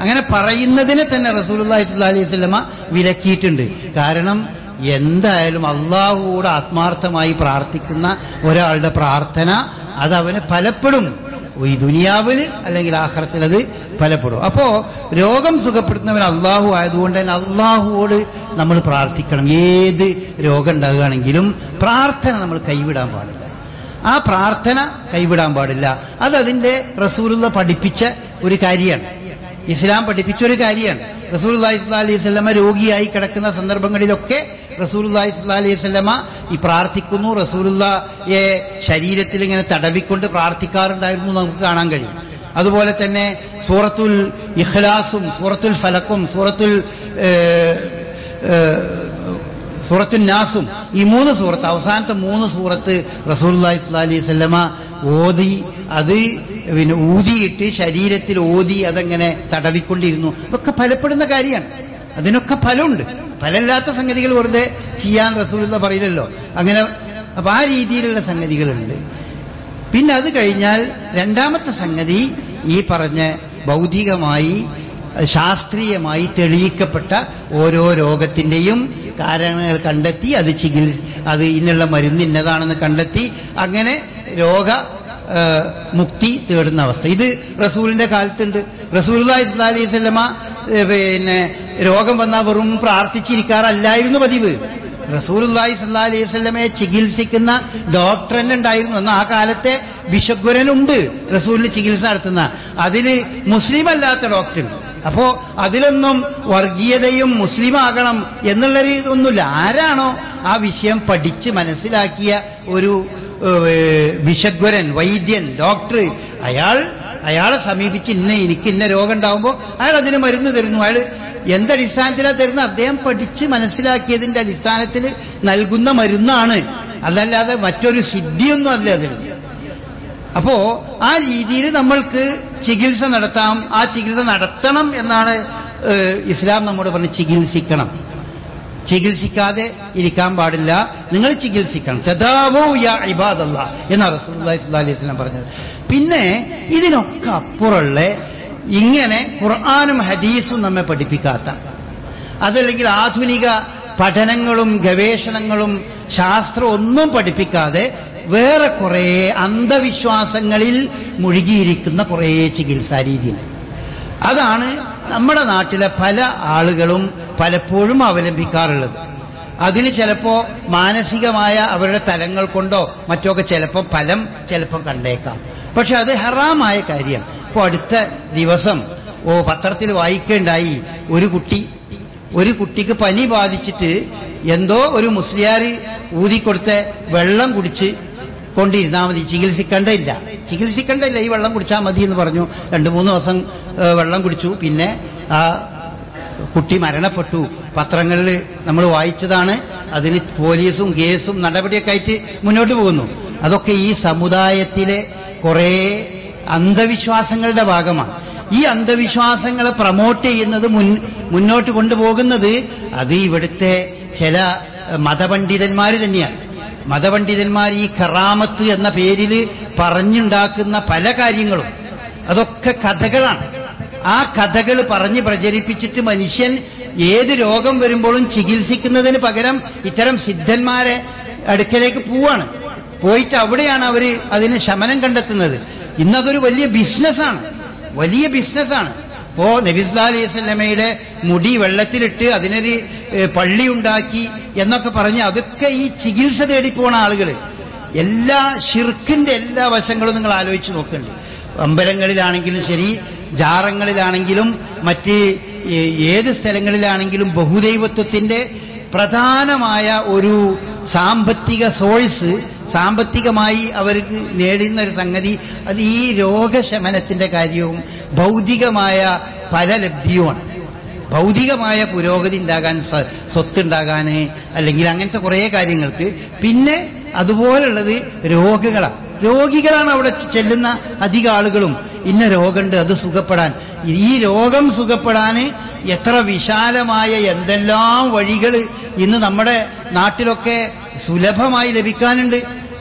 അങ്ങനെ പറയുന്നതിനെ തന്നെ റസൂലുള്ളാഹി സ്വല്ലല്ലാഹി അലൈഹി വസല്ലമ വിലക്കിയിട്ടുണ്ട് കാരണം എന്തായാലും അള്ളാഹുവോട് ആത്മാർത്ഥമായി പ്രാർത്ഥിക്കുന്ന ഒരാളുടെ പ്രാർത്ഥന അത് അവന് ഫലപ്പെടും ഈ ദുനിയാവിൽ അല്ലെങ്കിൽ ആഖിറത്തിൽ അത് ഫലപ്പെടും അപ്പോ രോഗം സുഖപ്പെടുത്തുന്നവൻ അള്ളാഹു ആയതുകൊണ്ട് തന്നെ അള്ളാഹുവോട് നമ്മൾ പ്രാർത്ഥിക്കണം ഏത് രോഗം ഉണ്ടാകുകയാണെങ്കിലും പ്രാർത്ഥന നമ്മൾ കൈവിടാൻ പാടില്ല ആ പ്രാർത്ഥന കൈവിടാൻ പാടില്ല അത് അതിന്റെ റസൂലുള്ള പഠിപ്പിച്ച ഒരു കാര്യമാണ് ഇസ്ലാം പഠിപ്പിച്ച ഒരു കാര്യമാണ് റസൂൽ അലൈഹി സ്വലമ രോഗിയായി കിടക്കുന്ന സന്ദർഭങ്ങളിലൊക്കെ റസൂൽ അലൈഹി സ്വലമ ഈ പ്രാർത്ഥിക്കുന്നു റസൂലുള്ളയെ ശരീരത്തിൽ ഇങ്ങനെ തടവിക്കൊണ്ട് പ്രാർത്ഥിക്കാറുണ്ടായിരുന്നു എന്ന് നമുക്ക് കാണാൻ കഴിയും അതുപോലെ തന്നെ സൂറത്തുൽ ഇഖ്ലാസും സൂറത്തുൽ ഫലക്കും സൂറത്തുൽ ഏഹ്, ഏഹ്, സൂറത്തുൽ നാസും ഈ മൂന്ന് സൂറത്ത് അവസാനത്തെ മൂന്ന് സൂറത്ത് റസൂലുള്ളാഹി സ്വല്ലല്ലാഹി അലൈഹി വസല്ലമ ഓതി അത് പിന്നെ ഊതിയിട്ട് ശരീരത്തിൽ ഓതി അതങ്ങനെ തടവിക്കൊണ്ടിരുന്നു ഇതൊക്കെ ഫലപ്പെടുന്ന കാര്യമാണ് അതിനൊക്കെ ഫലമുണ്ട് ഫലമില്ലാത്ത സംഗതികൾ വെറുതെ ചെയ്യാൻ റസൂലുള്ള പറയില്ലല്ലോ അങ്ങനെ അപ്പൊ ആ രീതിയിലുള്ള സംഗതികളുണ്ട് പിന്നെ അത് കഴിഞ്ഞാൽ രണ്ടാമത്തെ സംഗതി ഈ പറഞ്ഞ ഭൗതികമായി ശാസ്ത്രീയമായി തെളിയിക്കപ്പെട്ട ഓരോ രോഗത്തിന്റെയും കാരണങ്ങൾ കണ്ടെത്തി അത് ചികിത്സ അത് ഇതിനുള്ള മരുന്ന് ഇന്നതാണെന്ന് കണ്ടെത്തി അങ്ങനെ രോഗ ആ, മുക്തി തേടുന്ന അവസ്ഥ ഇത് റസൂലിന്റെ കാലത്തുണ്ട് റസൂൽ അലൈഹി സ്വലമ പിന്നെ രോഗം വന്നാൽ വെറും പ്രാർത്ഥിച്ചിരിക്കാറല്ലായിരുന്നു പതിവ് റസൂലുള്ളാഹി സ്വല്ലല്ലാഹി അലൈഹി വസല്ലമയെ ചികിത്സിക്കുന്ന ഡോക്ടർ തന്നെ ഉണ്ടായിരുന്നു എന്നാൽ ആ കാലത്തെ ബിഷഗ്വരനുണ്ട് റസൂലിന് ചികിത്സ നടത്തുന്ന അതില് മുസ്ലിം അല്ലാത്ത ഡോക്ടർ അപ്പോ അതിലൊന്നും വർഗീയതയും മുസ്ലിം ആകണം എന്നുള്ളൊരു ഇതൊന്നുമില്ല ആരാണോ ആ വിഷയം പഠിച്ച് മനസ്സിലാക്കിയ ഒരു ഏഹ്, വിഷഗ്വരൻ വൈദ്യൻ ഡോക്ടർ അയാൾ അയാളെ സമീപിച്ച് ഇന്ന എനിക്ക് ഇന്ന രോഗം ഉണ്ടാവുമ്പോൾ അയാൾ അതിന് മരുന്ന് തരുന്നു അയാൾ എന്തടിസ്ഥാനത്തിലാണ് തരുന്നത് അദ്ദേഹം പഠിച്ച് മനസ്സിലാക്കിയതിന്റെ അടിസ്ഥാനത്തിൽ നൽകുന്ന മരുന്നാണ് അതല്ലാതെ മറ്റൊരു സിദ്ധിയൊന്നും അല്ല അതിൽ അപ്പോ ആ രീതിയിൽ നമ്മൾക്ക് ചികിത്സ നടത്താം ആ ചികിത്സ നടത്തണം എന്നാണ് ഏഹ്, ഇസ്ലാം നമ്മോട് പറഞ്ഞ് ചികിത്സിക്കണം ചികിത്സിക്കാതെ ഇരിക്കാൻ പാടില്ല നിങ്ങൾ ചികിത്സിക്കണം തദാവോ യാ ഇബാദല്ല എന്നാണ് റസൂലുള്ളാഹി സ്വല്ലല്ലാഹി അലൈഹി വസല്ലം പറഞ്ഞത് പിന്നെ ഇതിനൊക്കെ അപ്പുറമുള്ള ഇങ്ങനെ ഖുർആാനും ഹദീസും നമ്മെ പഠിപ്പിക്കാത്ത അതല്ലെങ്കിൽ ആധുനിക പഠനങ്ങളും ഗവേഷണങ്ങളും ശാസ്ത്രം ഒന്നും പഠിപ്പിക്കാതെ വേറെ കുറേ അന്ധവിശ്വാസങ്ങളിൽ മുഴുകിയിരിക്കുന്ന കുറേ ചികിത്സാ രീതിയുണ്ട് അതാണ് നമ്മുടെ നാട്ടിലെ പല ആളുകളും പലപ്പോഴും അവലംബിക്കാറുള്ളത് അതിന് ചിലപ്പോ മാനസികമായ അവരുടെ തലങ്ങൾ കൊണ്ടോ മറ്റോ ഒക്കെ ചിലപ്പോൾ ഫലം ചിലപ്പോൾ കണ്ടേക്കാം പക്ഷെ അത് ഹറാമായ കാര്യമാണ് ഇപ്പോൾ അടുത്ത ദിവസം ഓ പത്രത്തിൽ വായിക്കേണ്ടായി ഒരു കുട്ടി ഒരു കുട്ടിക്ക് പനി ബാധിച്ചിട്ട് എന്തോ ഒരു മുസ്ലിയാർ ഊതിക്കൊടുത്ത വെള്ളം കുടിച്ച് കൊണ്ടിരുന്നാൽ മതി ചികിത്സിക്കേണ്ടയില്ല ചികിത്സിക്കേണ്ടയില്ല ഈ വെള്ളം കുടിച്ചാൽ മതി എന്ന് പറഞ്ഞു രണ്ട് മൂന്ന് ദിവസം ഏ, വെള്ളം കുടിച്ചു പിന്നെ ആ കുട്ടി മരണപ്പെട്ടു പത്രങ്ങളിൽ നമ്മൾ വായിച്ചതാണ് അതിന് പോലീസും കേസും നടപടിയൊക്കെ ആയിട്ട് മുന്നോട്ട് പോകുന്നു അതൊക്കെ ഈ സമുദായത്തിലെ കുറേ അന്ധവിശ്വാസങ്ങളുടെ ഭാഗമാണ് ഈ അന്ധവിശ്വാസങ്ങളെ പ്രൊമോട്ട് ചെയ്യുന്നത് മുൻ മുന്നോട്ട് കൊണ്ടുപോകുന്നത് അത് ഇവിടുത്തെ ചില മതപണ്ഡിതന്മാർ തന്നെയാണ് മതപണ്ഡിതന്മാർ ഈ കറാമത്ത് എന്ന പേരിൽ പറഞ്ഞുണ്ടാക്കുന്ന പല കാര്യങ്ങളും അതൊക്കെ കഥകളാണ് ആ കഥകൾ പറഞ്ഞ് പ്രചരിപ്പിച്ചിട്ട് മനുഷ്യൻ ഏത് രോഗം വരുമ്പോഴും ചികിത്സിക്കുന്നതിന് പകരം ഇത്തരം സിദ്ധന്മാരെ അടുക്കലേക്ക് പോവാണ് പോയിട്ട് അവിടെയാണ് അവർ അതിന് ശമനം കണ്ടെത്തുന്നത് ഇന്നതൊരു വലിയ ബിസിനസ്സാണ് വലിയ ബിസിനസ്സാണ് ഇപ്പോ നബിസ്ലാ അലൈഹി സ്വലമയുടെ മുടി വെള്ളത്തിലിട്ട് അതിനൊരു ഏഹ്, പള്ളി ഉണ്ടാക്കി എന്നൊക്കെ പറഞ്ഞ് അതൊക്കെ ഈ ചികിത്സ തേടിപ്പോണ ആളുകൾ എല്ലാ ഷിർക്കിന്റെ എല്ലാ വശങ്ങളും നിങ്ങൾ ആലോചിച്ച് നോക്കണ്ടേ അമ്പലങ്ങളിലാണെങ്കിലും ശരി ജാറങ്ങളിലാണെങ്കിലും മറ്റ് ഏ- ഏത് സ്ഥലങ്ങളിലാണെങ്കിലും ബഹുദൈവത്വത്തിന്റെ പ്രധാനമായ ഒരു സാമ്പത്തിക സോഴ്സ് സാമ്പത്തികമായി അവർക്ക് നേടുന്ന ഒരു സംഗതി അത് ഈ രോഗശമനത്തിന്റെ കാര്യവും ഭൗതികമായ പല ലബ്ധിയുമാണ് ഭൗതികമായ പുരോഗതി ഉണ്ടാകാൻ സ്വ- സ്വത്തുണ്ടാകാൻ അല്ലെങ്കിൽ അങ്ങനത്തെ കുറേ കാര്യങ്ങൾക്ക് പിന്നെ അതുപോലുള്ളത് രോഗികളാണ് രോഗികളാണ് അവിടെ ചെല്ലുന്ന അധിക ആളുകളും ഇന്ന രോഗമുണ്ട് അത് സുഖപ്പെടാൻ ഈ രോഗം സുഖപ്പെടാൻ എത്ര വിശാലമായ എന്തെല്ലാം വഴികൾ ഇന്ന് നമ്മുടെ നാട്ടിലൊക്കെ സുലഭമായി ലഭിക്കാനുണ്ട്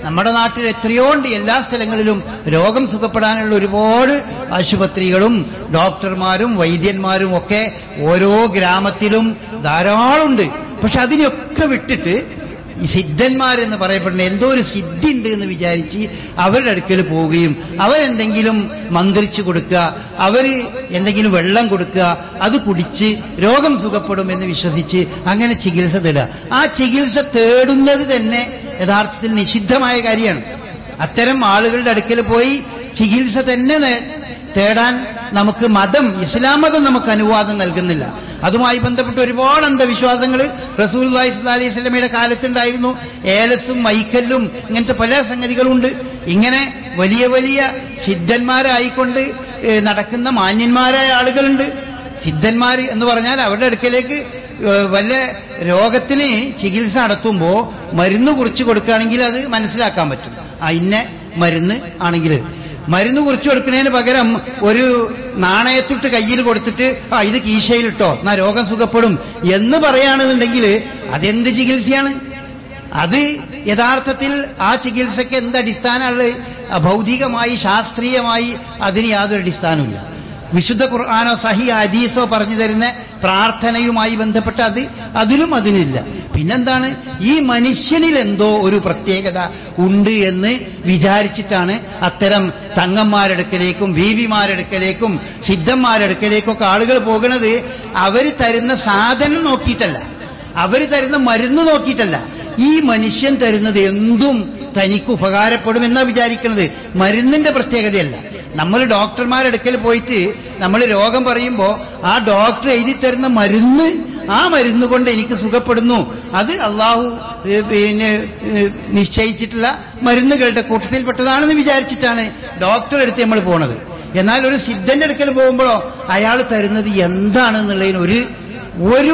നമ്മുടെ നാട്ടിൽ എത്രയോ ഉണ്ട് എല്ലാ സ്ഥലങ്ങളിലും രോഗം സുഖപ്പെടാനുള്ള ഒരുപാട് ആശുപത്രികളും ഡോക്ടർമാരും വൈദ്യന്മാരും ഒക്കെ ഓരോ ഗ്രാമത്തിലും ധാരാളമുണ്ട് പക്ഷെ അതിനൊക്കെ വിട്ടിട്ട് ഈ സിദ്ധന്മാരെന്ന് പറയപ്പെടുന്ന എന്തോ ഒരു സിദ്ധി ഉണ്ട് എന്ന് വിചാരിച്ച് അവരുടെ അടുക്കൽ പോവുകയും അവരെന്തെങ്കിലും മന്ത്രിച്ചു കൊടുക്കുക അവർ എന്തെങ്കിലും വെള്ളം കൊടുക്കുക അത് കുടിച്ച് രോഗം സുഖപ്പെടുമെന്ന് വിശ്വസിച്ച് അങ്ങനെ ചികിത്സ തേടുക ആ ചികിത്സ തേടുന്നത് തന്നെ യഥാർത്ഥത്തിൽ നിഷിദ്ധമായ കാര്യമാണ് അത്തരം ആളുകളുടെ അടുക്കൽ പോയി ചികിത്സ തന്നെ നേ- തേടാൻ നമുക്ക് മതം ഇസ്ലാം മതം നമുക്ക് അനുവാദം നൽകുന്നില്ല അതുമായി ബന്ധപ്പെട്ട് ഒരുപാട് അന്ധവിശ്വാസങ്ങൾ റസൂൽ അലൈഹി സ്വലമയുടെ കാലത്തുണ്ടായിരുന്നു ഏലസും മൈക്കല്ലും ഇങ്ങനത്തെ പല സംഗതികളുണ്ട് ഇങ്ങനെ വലിയ വലിയ സിദ്ധന്മാരായിക്കൊണ്ട് ഏ, നടക്കുന്ന മാന്യന്മാരായ ആളുകളുണ്ട് സിദ്ധന്മാർ എന്ന് പറഞ്ഞാൽ അവരുടെ അടുക്കലേക്ക് ഏ, വല്ല രോഗത്തിന് ചികിത്സ നടത്തുമ്പോൾ മരുന്ന് കുറിച്ച് കൊടുക്കുകയാണെങ്കിൽ അത് മനസ്സിലാക്കാൻ പറ്റും ആ ഇന്ന മരുന്ന് ആണെങ്കിൽ മരുന്ന് കുറിച്ച് കൊടുക്കുന്നതിന് പകരം ഒരു നാണയത്തിട്ട് കയ്യിൽ കൊടുത്തിട്ട് ആ ഇത് കീശയിലിട്ടോ എന്നാ രോഗം സുഖപ്പെടും എന്ന് പറയുകയാണെന്നുണ്ടെങ്കിൽ അതെന്ത് ചികിത്സയാണ് അത് യഥാർത്ഥത്തിൽ ആ ചികിത്സയ്ക്ക് എന്ത് അടിസ്ഥാനമുള്ളത് ആ ഭൗതികമായി ശാസ്ത്രീയമായി അതിന് യാതൊരു അടിസ്ഥാനമില്ല വിശുദ്ധ ഖുർആാനോ സഹി ഹദീസോ പറഞ്ഞു തരുന്ന പ്രാർത്ഥനയുമായി ബന്ധപ്പെട്ട അത് അതിലും അതിനില്ല പിന്നെന്താണ് ഈ മനുഷ്യനിൽ എന്തോ ഒരു പ്രത്യേകത ഉണ്ട് എന്ന് വിചാരിച്ചിട്ടാണ് അത്തരം തങ്ങന്മാരെടുക്കലേക്കും ബീവിമാരെടുക്കലേക്കും സിദ്ധന്മാരെടുക്കലേക്കൊക്കെ ആളുകൾ പോകുന്നത് അവർ തരുന്ന സാധനം നോക്കിയിട്ടല്ല അവർ തരുന്ന മരുന്ന് നോക്കിയിട്ടല്ല ഈ മനുഷ്യൻ തരുന്നത് എന്തും തനിക്ക് ഉപകാരപ്പെടുമെന്നാ വിചാരിക്കുന്നത് മരുന്നിന്റെ പ്രത്യേകതയല്ല നമ്മൾ ഡോക്ടർമാരെടുക്കൽ പോയിട്ട് നമ്മൾ രോഗം പറയുമ്പോൾ ആ ഡോക്ടർ എഴുതി തരുന്ന മരുന്ന് ആ മരുന്ന് കൊണ്ട് എനിക്ക് സുഖപ്പെടുന്നു അത് അള്ളാഹു ഏ, പിന്നെ ഏ, നിശ്ചയിച്ചിട്ടുള്ള മരുന്നുകളുടെ കൂട്ടത്തിൽപ്പെട്ടതാണെന്ന് വിചാരിച്ചിട്ടാണ് ഡോക്ടർ അടുത്ത് നമ്മൾ പോണത് എന്നാൽ ഒരു സിദ്ധന്റെ അടുക്കൽ പോകുമ്പോഴോ അയാൾ തരുന്നത് എന്താണെന്നുള്ളതിന് ഒരു ഒരു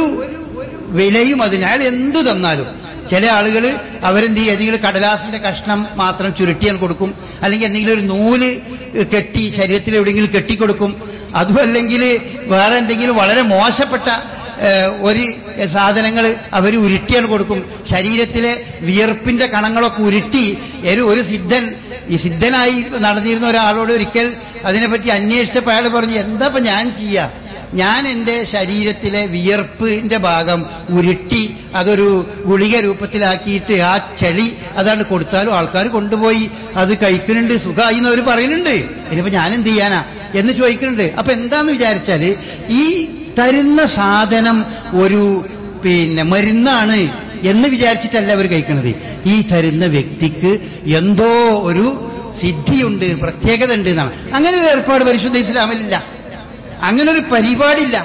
വിലയും അതിന് അയാൾ എന്തു തന്നാലും ചില ആളുകൾ അവരെന്ത് ചെയ്യും ഏതെങ്കിലും കടലാസിന്റെ കഷ്ണം മാത്രം ചുരുട്ടിയാൽ കൊടുക്കും അല്ലെങ്കിൽ എന്തെങ്കിലും ഒരു നൂല് കെട്ടി ശരീരത്തിൽ എവിടെയെങ്കിലും കെട്ടിക്കൊടുക്കും അതും അല്ലെങ്കിൽ വേറെ എന്തെങ്കിലും വളരെ മോശപ്പെട്ട ഏഹ്, ഒരു സാധനങ്ങൾ അവർ ഉരുട്ടിയാൽ കൊടുക്കും ശരീരത്തിലെ വിയർപ്പിന്റെ കണങ്ങളൊക്കെ ഉരുട്ടി ഒരു ഒരു സിദ്ധൻ ഈ സിദ്ധനായി നടന്നിരുന്ന ഒരാളോട് ഒരിക്കൽ അതിനെപ്പറ്റി അന്വേഷിച്ചപ്പോൾ അയാൾ പറഞ്ഞു എന്താ ഇപ്പൊ ഞാൻ ചെയ്യാ ഞാൻ എൻ്റെ ശരീരത്തിലെ വിയർപ്പിന്റെ ഭാഗം ഉരുട്ടി അതൊരു ഗുളിക രൂപത്തിലാക്കിയിട്ട് ആ ചെളി അതാണ് കൊടുത്താലും ആൾക്കാർ കൊണ്ടുപോയി അത് കഴിക്കുന്നുണ്ട് സുഖമായി എന്ന് അവർ പറയുന്നുണ്ട് ഇനിയിപ്പോ ഞാൻ എന്ത് ചെയ്യാനാ എന്ന് ചോദിക്കുന്നുണ്ട് അപ്പൊ എന്താന്ന് വിചാരിച്ചാല് ഈ തരുന്ന സാധനം ഒരു പിന്നെ മരുന്നാണ് എന്ന് വിചാരിച്ചിട്ടല്ല അവർ കഴിക്കുന്നത് ഈ തരുന്ന വ്യക്തിക്ക് എന്തോ ഒരു സിദ്ധിയുണ്ട് പ്രത്യേകത ഉണ്ട് എന്നാണ് അങ്ങനെ ഒരു ഏർപ്പാട് പരിശുദ്ധ ഇസ്ലാമിലില്ല അങ്ങനെ ഒരു പരിപാടില്ല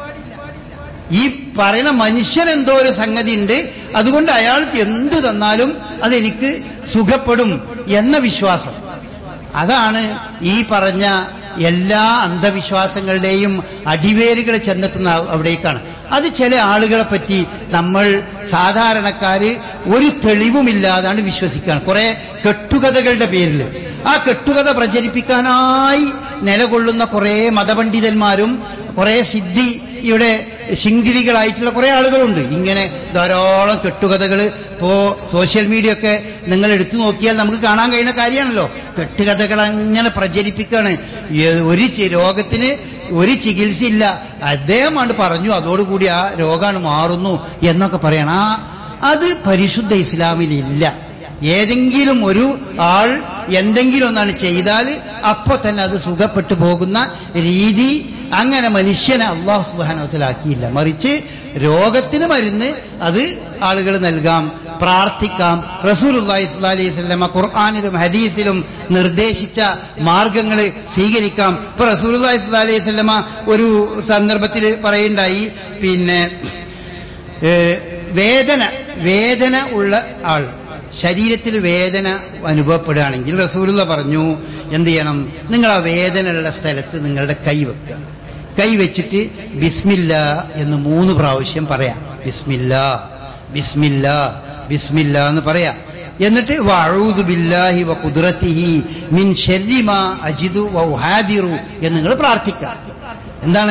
ഈ പറയുന്ന മനുഷ്യൻ എന്തോ ഒരു സംഗതി ഉണ്ട് അതുകൊണ്ട് അയാൾ എന്ത് തന്നാലും അതെനിക്ക് സുഖപ്പെടും എന്ന വിശ്വാസം അതാണ് ഈ പറഞ്ഞ എല്ലാ അന്ധവിശ്വാസങ്ങളുടെയും അടിവേരുകൾ ചെന്നെത്തുന്ന അവിടേക്കാണ് അത് ചില ആളുകളെ പറ്റി നമ്മൾ സാധാരണക്കാര് ഒരു തെളിവുമില്ലാതാണ് വിശ്വസിക്കുകയാണ് കുറെ കെട്ടുകഥകളുടെ പേരിൽ ആ കെട്ടുകഥ പ്രചരിപ്പിക്കാനായി നിലകൊള്ളുന്ന കുറെ മതപണ്ഡിതന്മാരും കുറെ സിദ്ധി ഇവിടെ ശിങ്കിടികളായിട്ടുള്ള കുറെ ആളുകളുണ്ട് ഇങ്ങനെ ധാരാളം കെട്ടുകഥകൾ ഇപ്പോ സോഷ്യൽ മീഡിയ ഒക്കെ നിങ്ങൾ എടുത്തു നോക്കിയാൽ നമുക്ക് കാണാൻ കഴിയുന്ന കാര്യമാണല്ലോ കെട്ടുകഥകൾ അങ്ങനെ പ്രചരിപ്പിക്കുകയാണ് ഏ- ഒരു ചി- രോഗത്തിന് ഒരു ചികിത്സയില്ല അദ്ദേഹമാണ് പറഞ്ഞു അതോടുകൂടി ആ രോഗമാണ് മാറുന്നു എന്നൊക്കെ പറയണം ആ അത് പരിശുദ്ധ ഇസ്ലാമിലില്ല ഏതെങ്കിലും ഒരു ആൾ എന്തെങ്കിലും ഒന്നാണ് ചെയ്താൽ അപ്പൊ തന്നെ അത് സുഖപ്പെട്ടു പോകുന്ന രീതി അങ്ങനെ മനുഷ്യനെ അള്ളാഹു സുബാനത്തിലാക്കിയില്ല മറിച്ച് രോഗത്തിന് മരുന്ന് അത് ആളുകൾ നൽകാം പ്രാർത്ഥിക്കാം റസൂൽ അലൈഹി സ്വലമ ഖുർആാനിലും ഹദീസിലും നിർദ്ദേശിച്ച മാർഗങ്ങൾ സ്വീകരിക്കാം ഇപ്പൊ റസൂൽ അലൈഹി സ്വലമ ഒരു സന്ദർഭത്തിൽ പറയുണ്ടായി പിന്നെ ഏ, വേദന വേദന ഉള്ള ആൾ ശരീരത്തിൽ വേദന അനുഭവപ്പെടുകയാണെങ്കിൽ റസൂലുള്ള പറഞ്ഞു എന്ത് ചെയ്യണം നിങ്ങൾ ആ വേദനയുള്ള സ്ഥലത്ത് നിങ്ങളുടെ കൈ വെക്കുക കൈ വെച്ചിട്ട് ബിസ്മില്ല എന്ന് മൂന്ന് പ്രാവശ്യം പറയാം ബിസ്മില്ല ബിസ്മില്ല ബിസ്മില്ല എന്ന് പറയാം എന്നിട്ട് വഅഊദു ബില്ലാഹി വ ഖുദ്റതിഹി മിൻ ശർരി മാ അജിദു വ ഉഹാദിറു എന്ന് നിങ്ങൾ പ്രാർത്ഥിക്കുക എന്താണ്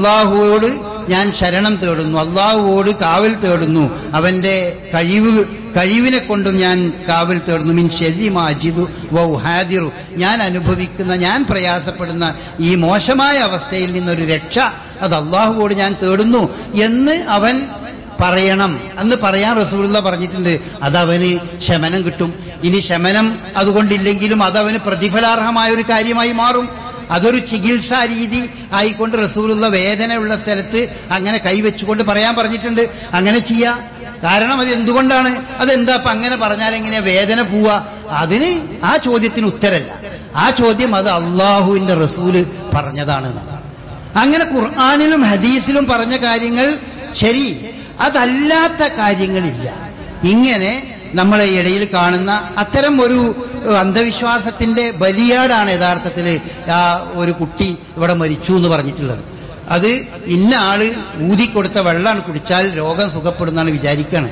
അള്ളാഹുവോട് ഞാൻ ശരണം തേടുന്നു അള്ളാഹുവോട് കാവൽ തേടുന്നു അവന്റെ കഴിവ് കഴിവിനെ കൊണ്ടും ഞാൻ കാവൽ തേടുന്നു മിൻ ശരി മാജിദു വൗ ഹാദിറു ഞാൻ അനുഭവിക്കുന്ന ഞാൻ പ്രയാസപ്പെടുന്ന ഈ മോശമായ അവസ്ഥയിൽ നിന്നൊരു രക്ഷ അത് അള്ളാഹുവോട് ഞാൻ തേടുന്നു എന്ന് അവൻ പറയണം എന്ന് പറയാൻ റസൂലുള്ള പറഞ്ഞിട്ടുണ്ട് അതവന് ശമനം കിട്ടും ഇനി ശമനം അതുകൊണ്ടില്ലെങ്കിലും അതവന് പ്രതിഫലാർഹമായ ഒരു കാര്യമായി മാറും അതൊരു ചികിത്സാ രീതി ആയിക്കൊണ്ട് റസൂലുള്ള വേദനയുള്ള സ്ഥലത്ത് അങ്ങനെ കൈവച്ചുകൊണ്ട് പറയാൻ പറഞ്ഞിട്ടുണ്ട് അങ്ങനെ ചെയ്യാം കാരണം അത് എന്തുകൊണ്ടാണ് അതെന്താ അപ്പൊ അങ്ങനെ പറഞ്ഞാൽ എങ്ങനെ വേദന പോവുക അതിന് ആ ചോദ്യത്തിന് ഉത്തരല്ല ആ ചോദ്യം അത് അള്ളാഹുവിന്റെ റസൂല് പറഞ്ഞതാണ് എന്നാണ് അങ്ങനെ ഖുർആാനിലും ഹദീസിലും പറഞ്ഞ കാര്യങ്ങൾ ശരി അതല്ലാത്ത കാര്യങ്ങളില്ല ഇങ്ങനെ നമ്മളെ ഇടയിൽ കാണുന്ന അത്തരം ഒരു ഏഹ്, അന്ധവിശ്വാസത്തിന്റെ ബലിയാടാണ് യഥാർത്ഥത്തിൽ ആ ഒരു കുട്ടി ഇവിടെ മരിച്ചു എന്ന് പറഞ്ഞിട്ടുള്ളത് അത് ഇന്ന ആള് ഊതിക്കൊടുത്ത വെള്ളമാണ് കുടിച്ചാൽ രോഗം സുഖപ്പെടുന്നാണ് വിചാരിക്കുകയാണ്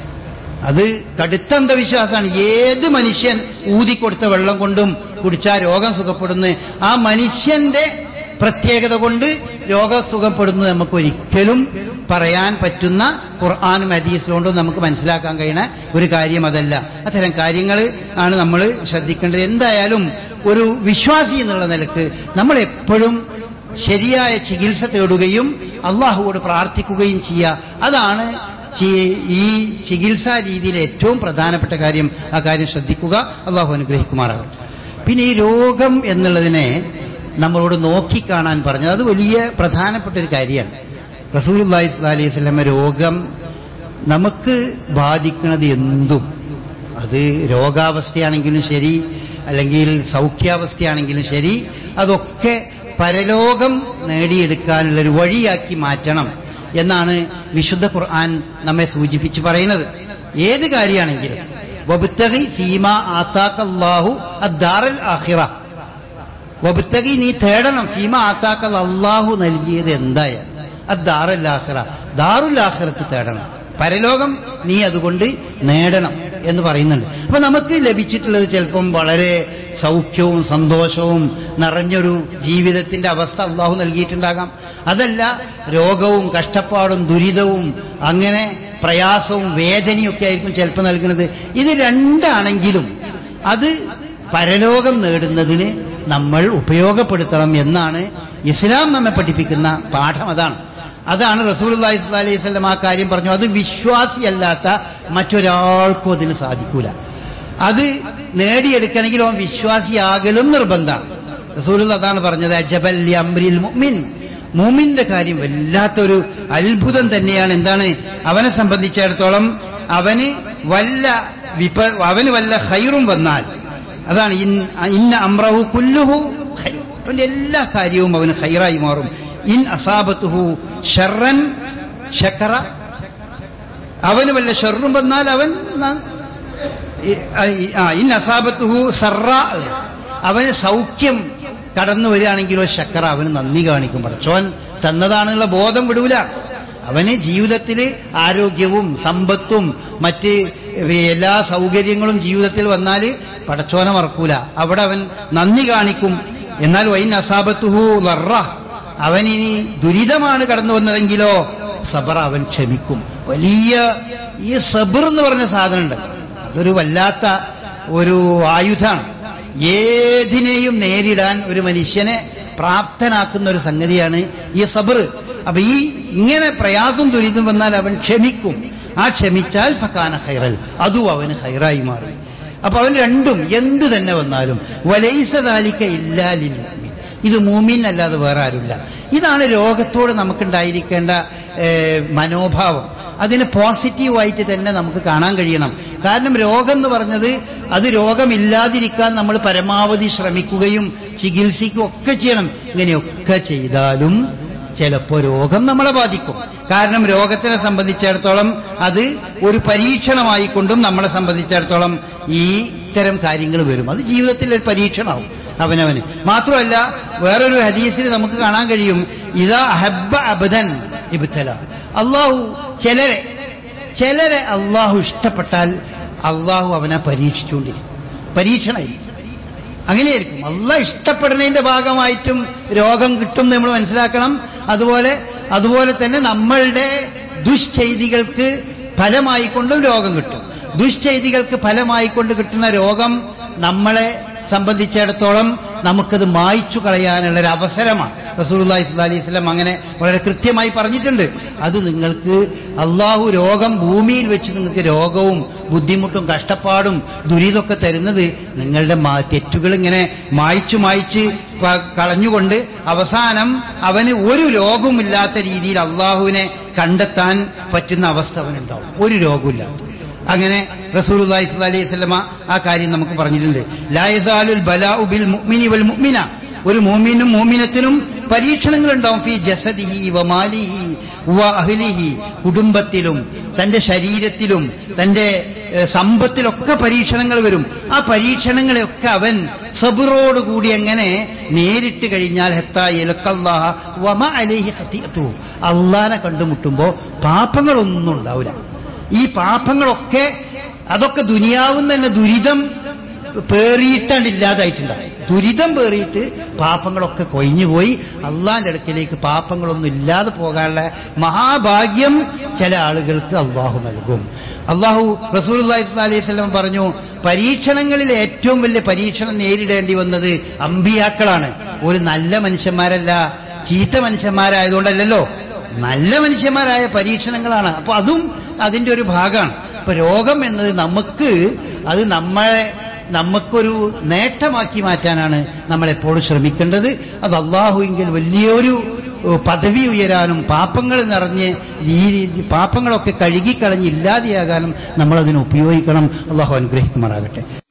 അത് കടുത്ത അന്ധവിശ്വാസമാണ് ഏത് മനുഷ്യൻ ഊതിക്കൊടുത്ത വെള്ളം കൊണ്ടും കുടിച്ചാൽ രോഗം സുഖപ്പെടുന്നു ആ മനുഷ്യന്റെ പ്രത്യേകത കൊണ്ട് രോഗം സുഖപ്പെടുന്നത് നമുക്ക് ഒരിക്കലും പറയാൻ പറ്റുന്ന ഖുർആാനും ഹദീസിലുകൊണ്ടും നമുക്ക് മനസ്സിലാക്കാൻ കഴിയുന്ന ഒരു കാര്യം അതല്ല അത്തരം കാര്യങ്ങൾ ആണ് നമ്മൾ ശ്രദ്ധിക്കേണ്ടത് എന്തായാലും ഒരു വിശ്വാസി എന്നുള്ള നിലക്ക് നമ്മൾ എപ്പോഴും ശരിയായ ചികിത്സ തേടുകയും അള്ളാഹുവോട് പ്രാർത്ഥിക്കുകയും ചെയ്യുക അതാണ് ചി- ഈ ചികിത്സാ രീതിയിലെ ഏറ്റവും പ്രധാനപ്പെട്ട കാര്യം ആ കാര്യം ശ്രദ്ധിക്കുക അള്ളാഹു അനുഗ്രഹിക്കുമാറാകട്ടെ പിന്നെ ഈ രോഗം എന്നുള്ളതിനെ നമ്മളോട് നോക്കിക്കാണാൻ പറഞ്ഞത് അത് വലിയ പ്രധാനപ്പെട്ട ഒരു കാര്യമാണ് റസൂൽ അള്ളാഹി അലൈഹി സ്വലമ രോഗം നമുക്ക് ബാധിക്കുന്നത് എന്തും അത് രോഗാവസ്ഥയാണെങ്കിലും ശരി അല്ലെങ്കിൽ സൗഖ്യാവസ്ഥയാണെങ്കിലും ശരി അതൊക്കെ പരലോകം നേടിയെടുക്കാനുള്ളൊരു വഴിയാക്കി മാറ്റണം എന്നാണ് വിശുദ്ധ ഖുർആൻ നമ്മെ സൂചിപ്പിച്ച് പറയുന്നത് ഏത് കാര്യമാണെങ്കിലും വബുത്തഗി ഫീമ ആത്താക്കല്ലാഹു അദ്ദാറൽ ആഖിറ വബുത്തഗി നീ തേടണം ഫീമ ആത്താക്കൽ അള്ളാഹു നൽകിയത് എന്തായാലും അദ്ദാറൽ ആഖിറ ദാറുൽ ആഖിറത്ത് തേടണം പരലോകം നീ അതുകൊണ്ട് നേടണം എന്ന് പറയുന്നുണ്ട് അപ്പൊ നമുക്ക് ലഭിച്ചിട്ടുള്ളത് ചിലപ്പം വളരെ സൗഖ്യവും സന്തോഷവും നിറഞ്ഞൊരു ജീവിതത്തിന്റെ അവസ്ഥ അള്ളാഹു നൽകിയിട്ടുണ്ടാകാം അതല്ല രോഗവും കഷ്ടപ്പാടും ദുരിതവും അങ്ങനെ പ്രയാസവും വേദനയൊക്കെ ആയിരിക്കും ചിലപ്പോൾ നൽകുന്നത് ഇത് രണ്ടാണെങ്കിലും അത് പരലോകം നേടുന്നതിന് നമ്മൾ ഉപയോഗപ്പെടുത്തണം എന്നാണ് ഇസ്ലാം നമ്മെ പഠിപ്പിക്കുന്ന പാഠം അതാണ് അതാണ് റസൂൽ അലൈഹി സ്വലം ആ കാര്യം പറഞ്ഞു അത് വിശ്വാസിയല്ലാത്ത മറ്റൊരാൾക്കും അതിന് സാധിക്കൂല അത് നേടിയെടുക്കണമെങ്കിൽ അവൻ വിശ്വാസിയാകലും നിർബന്ധമാണ് റസൂൽ അതാണ് പറഞ്ഞത് അജബൽ അംറിൽ മുഅ്മിൻ മൂമിന്റെ കാര്യം വല്ലാത്തൊരു അത്ഭുതം തന്നെയാണ് എന്താണ് അവനെ സംബന്ധിച്ചിടത്തോളം അവന് വല്ല വിപ അവന് വല്ല ഹൈറും വന്നാൽ അതാണ് ഇൻ- ഇന്ന അമ്രഹു കുല്ലുഹു ഖൈർ. അവന്റെ എല്ലാ കാര്യവും അവന് ഹൈറായി മാറും ഇൻ അസാബത്തുഹു ഷർറൻ ശക്കറ അവന് വല്ല ഷെറും വന്നാൽ അവൻ ന- ഈ- ആ- ആ, ഇൻ അസാബത്തുഹു സർറ അവന് സൗഖ്യം കടന്നു വരികയാണെങ്കിലോ ശക്കറ അവന് നന്ദി കാണിക്കും പടച്ചോൻ തന്നതാണെന്നുള്ള ബോധം വിടൂല അവന് ജീവിതത്തിൽ ആരോഗ്യവും സമ്പത്തും മറ്റ് എല്ലാ സൗകര്യങ്ങളും ജീവിതത്തിൽ വന്നാൽ പടച്ചോനെ മറക്കൂല അവിടെ അവൻ നന്ദി കാണിക്കും എന്നാൽ വൈൻ അസാബത്തുഹു ലറ അവൻ ഇനി ദുരിതമാണ് കടന്നു വന്നതെങ്കിലോ സബർ അവൻ ക്ഷമിക്കും വലിയ ഈ സബർ എന്ന് പറഞ്ഞ സാധനമുണ്ട് അതൊരു വല്ലാത്ത ഒരു ആയുധമാണ് ഏതിനെയും നേരിടാൻ ഒരു മനുഷ്യനെ പ്രാപ്തനാക്കുന്ന ഒരു സംഗതിയാണ് ഈ സബർ അപ്പൊ ഈ ഇങ്ങനെ പ്രയാസം ദുരിതം വന്നാൽ അവൻ ക്ഷമിക്കും ആ ക്ഷമിച്ചാൽ ഫക്കാന ഹൈറൽ അതും അവന് ഹൈറായി മാറും അപ്പൊ അവൻ രണ്ടും എന്ത് തന്നെ വന്നാലും വലൈസദാലിക്ക ഇല്ലാലിൽ ഇത് മൂമീൻ അല്ലാതെ വേറെ ആരുമില്ല ഇതാണ് രോഗത്തോട് നമുക്കുണ്ടായിരിക്കേണ്ട ഏഹ്, മനോഭാവം അതിന് പോസിറ്റീവായിട്ട് തന്നെ നമുക്ക് കാണാൻ കഴിയണം കാരണം രോഗം എന്ന് പറഞ്ഞത് അത് രോഗമില്ലാതിരിക്കാൻ നമ്മൾ പരമാവധി ശ്രമിക്കുകയും ചികിത്സിക്കുകയും ഒക്കെ ചെയ്യണം ഇങ്ങനെയൊക്കെ ചെയ്താലും ചിലപ്പോൾ രോഗം നമ്മളെ ബാധിക്കും കാരണം രോഗത്തിനെ സംബന്ധിച്ചിടത്തോളം അത് ഒരു പരീക്ഷണമായിക്കൊണ്ടും നമ്മളെ സംബന്ധിച്ചിടത്തോളം ഈ ഇത്തരം കാര്യങ്ങൾ വരും അത് ജീവിതത്തിൽ ഒരു പരീക്ഷണമാവും അവനവന് മാത്രമല്ല വേറൊരു ഹദീസിൽ നമുക്ക് കാണാൻ കഴിയും ഇതാ അഹബ്ബ അബദൻ ഇബ്തല അള്ളാഹു ചിലരെ ചിലരെ അള്ളാഹു ഇഷ്ടപ്പെട്ടാൽ അള്ളാഹു അവനെ പരീക്ഷിച്ചുകൊണ്ടിരിക്കും പരീക്ഷണമായി അങ്ങനെയായിരിക്കും അല്ല ഇഷ്ടപ്പെടുന്നതിന്റെ ഭാഗമായിട്ടും രോഗം കിട്ടും നമ്മൾ മനസ്സിലാക്കണം അതുപോലെ അതുപോലെ തന്നെ നമ്മളുടെ ദുഷ്ചെയ്തികൾക്ക് ഫലമായിക്കൊണ്ടും രോഗം കിട്ടും ദുഷ്ചെയ്തികൾക്ക് ഫലമായിക്കൊണ്ട് കിട്ടുന്ന രോഗം നമ്മളെ സംബന്ധിച്ചിടത്തോളം നമുക്കത് മായ്ച്ചു കളയാനുള്ള ഒരു അവസരമാണ് റസൂലുള്ളാഹി സ്വല്ലല്ലാഹി അലൈഹി വസല്ലം അങ്ങനെ വളരെ കൃത്യമായി പറഞ്ഞിട്ടുണ്ട് അത് നിങ്ങൾക്ക് അള്ളാഹു രോഗം ഭൂമിയിൽ വെച്ച് നിങ്ങൾക്ക് രോഗവും ബുദ്ധിമുട്ടും കഷ്ടപ്പാടും ദുരിതമൊക്കെ തരുന്നത് നിങ്ങളുടെ മാ തെറ്റുകൾ ഇങ്ങനെ മായ്ച്ചു മായ്ച്ച് ക- കളഞ്ഞുകൊണ്ട് അവസാനം അവന് ഒരു രോഗവുമില്ലാത്ത രീതിയിൽ അള്ളാഹുവിനെ കണ്ടെത്താൻ പറ്റുന്ന അവസ്ഥ അവനുണ്ടാവും ഒരു രോഗമില്ലാത്ത അങ്ങനെ റസൂലുള്ളാഹി സ്വല്ലല്ലാഹി അലൈഹി വസല്ലമ ആ കാര്യം നമുക്ക് പറഞ്ഞിട്ടുണ്ട് ലാ യസാലുൽ ബലാഉ ബിൽ മുഅ്മിനി വൽ മുഅ്മിന ഒരു മുഅ്മിനും മുഅ്മിനത്തിനും പരീക്ഷണങ്ങൾ ഉണ്ടാവും ഫി ജസദിഹി വ മാലിഹി വ അഹ്ലിഹി കുടുംബത്തിലും തന്റെ ശരീരത്തിലും തന്റെ ഏഹ്, സമ്പത്തിലൊക്കെ പരീക്ഷണങ്ങൾ വരും ആ പരീക്ഷണങ്ങളെയൊക്കെ അവൻ സബുറോടുകൂടി അങ്ങനെ നേരിട്ട് കഴിഞ്ഞാൽ ഹെത്താ ഇലക്കല്ലാഹ വമ അലൈഹി ഖതിഅത്തു അള്ളാനെ കണ്ടുമുട്ടുമ്പോൾ പാപങ്ങളൊന്നും ഉണ്ടാവില്ല ഈ പാപങ്ങളൊക്കെ അതൊക്കെ ദുനിയാവും തന്നെ ദുരിതം പേറിയിട്ടാണ് ഇല്ലാതായിട്ടുണ്ടാവും ദുരിതം പേറിയിട്ട് പാപങ്ങളൊക്കെ കൊഴിഞ്ഞുപോയി അള്ളാന്റെ അടുക്കിലേക്ക് പാപങ്ങളൊന്നും ഇല്ലാതെ പോകാനുള്ള മഹാഭാഗ്യം ചില ആളുകൾക്ക് അള്ളാഹു നൽകും അള്ളാഹു റസൂൽ അലൈഹി സ്വലം പറഞ്ഞു പരീക്ഷണങ്ങളിൽ ഏറ്റവും വലിയ പരീക്ഷണം നേരിടേണ്ടി വന്നത് അമ്പിയാക്കളാണ് ഒരു നല്ല മനുഷ്യന്മാരല്ല ചീത്ത മനുഷ്യന്മാരായതുകൊണ്ടല്ലല്ലോ നല്ല മനുഷ്യന്മാരായ പരീക്ഷണങ്ങളാണ് അപ്പൊ അതും അതിന്റെ ഒരു ഭാഗമാണ് ഇപ്പൊ രോഗം എന്നത് നമുക്ക് അത് നമ്മളെ നമുക്കൊരു നേട്ടമാക്കി മാറ്റാനാണ് നമ്മൾ എപ്പോഴും ശ്രമിക്കേണ്ടത് അത് അള്ളാഹുവിങ്കിൽ വലിയൊരു ഏഹ്, പദവി ഉയരാനും പാപങ്ങൾ നിറഞ്ഞ് ഈ രീതി- പാപങ്ങളൊക്കെ കഴുകിക്കളഞ്ഞ് ഇല്ലാതെയാകാനും നമ്മളതിനെ ഉപയോഗിക്കണം അള്ളാഹു അനുഗ്രഹിക്കുമാറാകട്ടെ